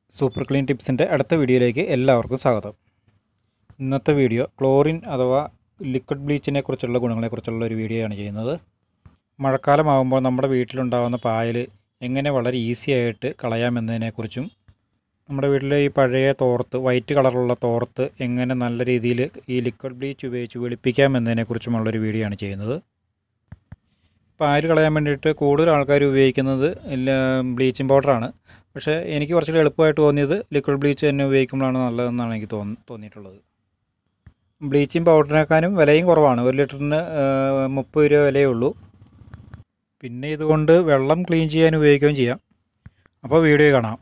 super clean ടിപ്സിൻ്റെ അടുത്ത വീഡിയോയിലേക്ക് എല്ലാവർക്കും സ്വാഗതം ഇന്നത്തെ വീഡിയോ ക്ലോറിൻ അഥവാ ലിക്വിഡ് ബ്ലീച്ചിനെ കുറിച്ചുള്ള ഗുണങ്ങളെക്കുറിച്ചുള്ള ഒരു വീഡിയോ ആണ് ചെയ്യുന്നത് മഴക്കാലമാകുമ്പോൾ നമ്മുടെ വീട്ടിലുണ്ടാകുന്ന പായൽ എങ്ങനെ വളരെ ഈസി ആയിട്ട് കളയാമെന്നതിനെക്കുറിച്ചും നമ്മുടെ വീട്ടിലെ ഈ പഴയ തോർത്ത് വൈറ്റ് കളറുള്ള തോർത്ത് എങ്ങനെ നല്ല രീതിയിൽ ഈ ലിക്വിഡ് ബ്ലീച്ച് ഉപയോഗിച്ച് വെളുപ്പിക്കാമെന്നതിനെക്കുറിച്ചുമുള്ളൊരു വീഡിയോ ആണ് ചെയ്യുന്നത് പായൽ കളയാൻ വേണ്ടിയിട്ട് കൂടുതൽ ആൾക്കാർ ഉപയോഗിക്കുന്നത് ബ്ലീച്ചിങ് പൗഡറാണ് പക്ഷേ എനിക്ക് കുറച്ചുകൂടി എളുപ്പമായിട്ട് തോന്നിയത് ലിക്വിഡ് ബ്ലീച്ച് തന്നെ ഉപയോഗിക്കുമ്പോഴാണ് നല്ലതെന്നാണ് എനിക്ക് തോന്നി തോന്നിയിട്ടുള്ളത് ബ്ലീച്ചിങ് പൗഡറിനേക്കാളും വിലയും കുറവാണ് ഒരു ലിറ്ററിന് മുപ്പത് രൂപ വിലയേ ഉള്ളൂ പിന്നെ ഇതുകൊണ്ട് വെള്ളം ക്ലീൻ ചെയ്യാൻ ഉപയോഗിക്കുകയും ചെയ്യാം അപ്പോൾ വീഡിയോ കാണാം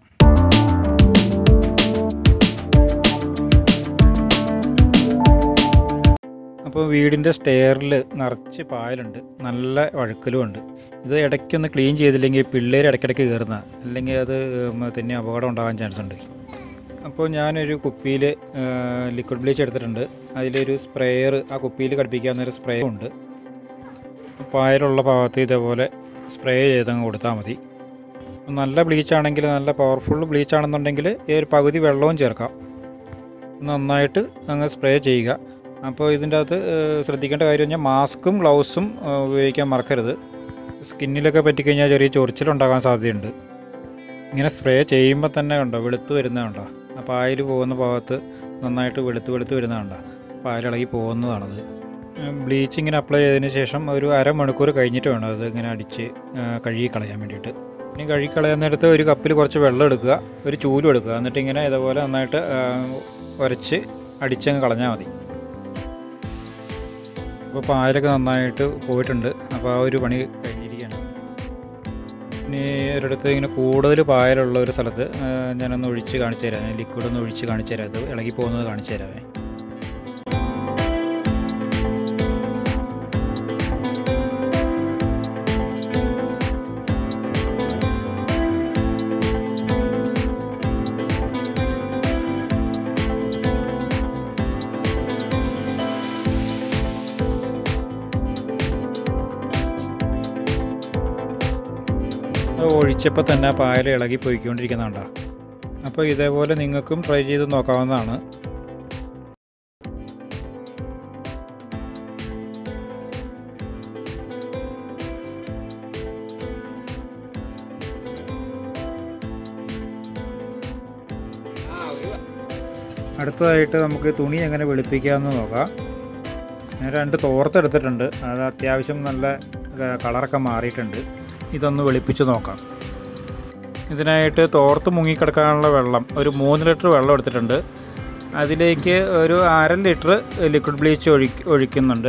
അപ്പോൾ വീടിൻ്റെ സ്റ്റെയറിൽ നിറച്ച് പായലുണ്ട് നല്ല വഴുക്കലുമുണ്ട് ഇത് ഇടയ്ക്കൊന്ന് ക്ലീൻ ചെയ്തില്ലെങ്കിൽ പിള്ളേർ ഇടയ്ക്കിടയ്ക്ക് കയറുന്ന അല്ലെങ്കിൽ അത് തന്നെ അപകടം ഉണ്ടാകാൻ ചാൻസ് ഉണ്ട് അപ്പോൾ ഞാനൊരു കുപ്പിയിൽ ലിക്വിഡ് ബ്ലീച്ച് എടുത്തിട്ടുണ്ട് അതിലൊരു സ്പ്രേയർ ആ കുപ്പിയിൽ ഘടിപ്പിക്കാവുന്നൊരു സ്പ്രേ ഉണ്ട് പായലുള്ള ഭാഗത്ത് ഇതേപോലെ സ്പ്രേ ചെയ്തങ്ങ് കൊടുത്താൽ മതി നല്ല ബ്ലീച്ചാണെങ്കിൽ നല്ല പവർഫുൾ ബ്ലീച്ച് ആണെന്നുണ്ടെങ്കിൽ ഈ ഒരു പകുതി വെള്ളവും ചേർക്കാം നന്നായിട്ട് അങ്ങ് സ്പ്രേ ചെയ്യുക അപ്പോൾ ഇതിൻ്റെ അകത്ത് ശ്രദ്ധിക്കേണ്ട കാര്യം പറഞ്ഞാൽ മാസ്കും ഗ്ലൗസും ഉപയോഗിക്കാൻ മറക്കരുത് സ്കിന്നിലൊക്കെ പറ്റിക്കഴിഞ്ഞാൽ ചെറിയ ചൊറിച്ചിലുണ്ടാകാൻ സാധ്യതയുണ്ട് ഇങ്ങനെ സ്പ്രേ ചെയ്യുമ്പോൾ തന്നെ കണ്ടോ വെളുത്ത് വരുന്നതുണ്ടോ ആ പായൽ പോകുന്ന ഭാഗത്ത് നന്നായിട്ട് വെളുത്ത് വെളുത്ത് വരുന്നതുണ്ടോ പായലിളകി പോകുന്നതാണത് ബ്ലീച്ച് ഇങ്ങനെ അപ്ലൈ ചെയ്തതിന് ശേഷം ഒരു അരമണിക്കൂർ കഴിഞ്ഞിട്ട് വേണം അത് ഇങ്ങനെ അടിച്ച് കഴുകി കളയാൻ വേണ്ടിയിട്ട് ഇനി കഴുകി കളയാൻ നേരത്ത് ഒരു കപ്പിൽ കുറച്ച് വെള്ളം എടുക്കുക ഒരു ചൂലും എടുക്കുക എന്നിട്ട് ഇങ്ങനെ ഇതേപോലെ നന്നായിട്ട് ഉരച്ച് അടിച്ചങ്ങ് കളഞ്ഞാൽ മതി അപ്പോൾ പായലൊക്കെ നന്നായിട്ട് പോയിട്ടുണ്ട് അപ്പോൾ ആ ഒരു പണി കഴിഞ്ഞിരിക്കുകയാണ് ഇനി ഒരിടത്ത് ഇങ്ങനെ കൂടുതൽ പായലുള്ള ഒരു സ്ഥലത്ത് ഞാനൊന്ന് ഒഴിച്ച് കാണിച്ചു തരാം ലിക്വിഡ് ഒന്ന് ഒഴിച്ച് കാണിച്ചു തരാം അത് ഇളകി പോകുന്നത് കാണിച്ചു തരാമേ ഒഴിച്ചപ്പോൾ തന്നെ പായൽ ഇളകി പോയിക്കൊണ്ടിരിക്കുന്നുണ്ടോ അപ്പോൾ ഇതേപോലെ നിങ്ങൾക്കും ട്രൈ ചെയ്ത് നോക്കാവുന്നതാണ് അടുത്തതായിട്ട് നമുക്ക് തുണി എങ്ങനെ വെളുപ്പിക്കാമെന്ന് നോക്കാം ഞാൻ രണ്ട് തോർത്തെടുത്തിട്ടുണ്ട് അത് അത്യാവശ്യം നല്ല കളറൊക്കെ മാറിയിട്ടുണ്ട് ഇതൊന്ന് വെളുപ്പിച്ച് നോക്കാം ഇതിനായിട്ട് തോർത്ത് മുങ്ങിക്കിടക്കാനുള്ള വെള്ളം ഒരു മൂന്ന് ലിറ്റർ വെള്ളം എടുത്തിട്ടുണ്ട് അതിലേക്ക് ഒരു അര ലിറ്റർ ലിക്വിഡ് ബ്ലീച്ച് ഒഴി ഒഴിക്കുന്നുണ്ട്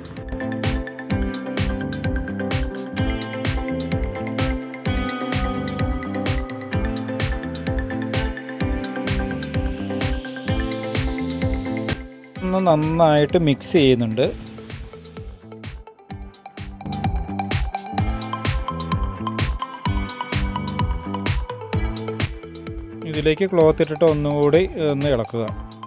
ഒന്ന് നന്നായിട്ട് മിക്സ് ചെയ്യുന്നുണ്ട് ഇതിലേക്ക് ക്ലോത്ത് ഇട്ടിട്ട് ഒന്നുകൂടി ഒന്ന് ഇളക്കുക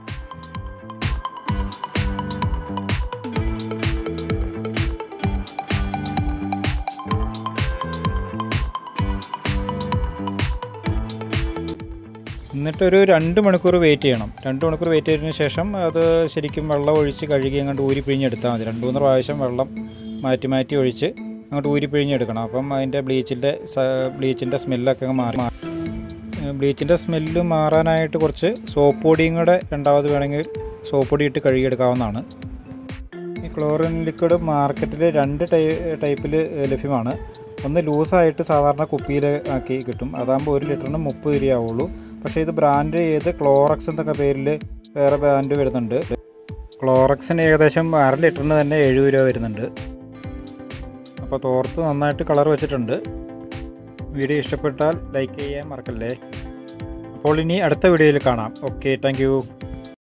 എന്നിട്ടൊരു രണ്ട് മണിക്കൂർ വെയിറ്റ് ചെയ്യണം രണ്ട് മണിക്കൂർ വെയിറ്റ് ചെയ്തതിന് ശേഷം അത് ശരിക്കും വെള്ളം ഒഴിച്ച് കഴുകി അങ്ങോട്ട് ഊരി പിഴിഞ്ഞെടുത്താൽ മതി രണ്ട് മൂന്ന് പ്രാവശ്യം വെള്ളം മാറ്റി മാറ്റി ഒഴിച്ച് അങ്ങോട്ട് ഊരി പിഴിഞ്ഞെടുക്കണം അപ്പം അതിൻ്റെ ബ്ലീച്ചിൻ്റെ ബ്ലീച്ചിൻ്റെ സ്മെല്ലൊക്കെ മാറി ബ്ലീച്ചിൻ്റെ സ്മെല്ല് മാറാനായിട്ട് കുറച്ച് സോപ്പ് പൊടിയും കൂടെ രണ്ടാമത് വേണമെങ്കിൽ സോപ്പ് പൊടി ഇട്ട് കഴുകിയെടുക്കാവുന്നതാണ് ഈ ക്ലോറിൻ ലിക്വിഡ് മാർക്കറ്റിൽ രണ്ട് ടൈ ടൈപ്പിൽ ലഭ്യമാണ് ഒന്ന് ലൂസായിട്ട് സാധാരണ കുപ്പിയിൽ ആക്കി കിട്ടും അതാകുമ്പോൾ ഒരു ലിറ്ററിന് മുപ്പത് രൂപയാവുള്ളൂ പക്ഷേ ഇത് ബ്രാൻഡ് ചെയ്ത് ക്ലോറക്സ് എന്നൊക്കെ പേരിൽ വേറെ ബ്രാൻഡ് വരുന്നുണ്ട് ക്ലോറക്സിന് ഏകദേശം അര ലിറ്ററിന് തന്നെ എഴുപത് രൂപ വരുന്നുണ്ട് അപ്പോൾ തോർത്ത് നന്നായിട്ട് കളർ വെച്ചിട്ടുണ്ട് വീഡിയോ ഇഷ്ടപ്പെട്ടാൽ ലൈക്ക് ചെയ്യാൻ മറക്കല്ലേ അപ്പോൾ ഇനി അടുത്ത വീഡിയോയിൽ കാണാം ഓക്കെ താങ്ക്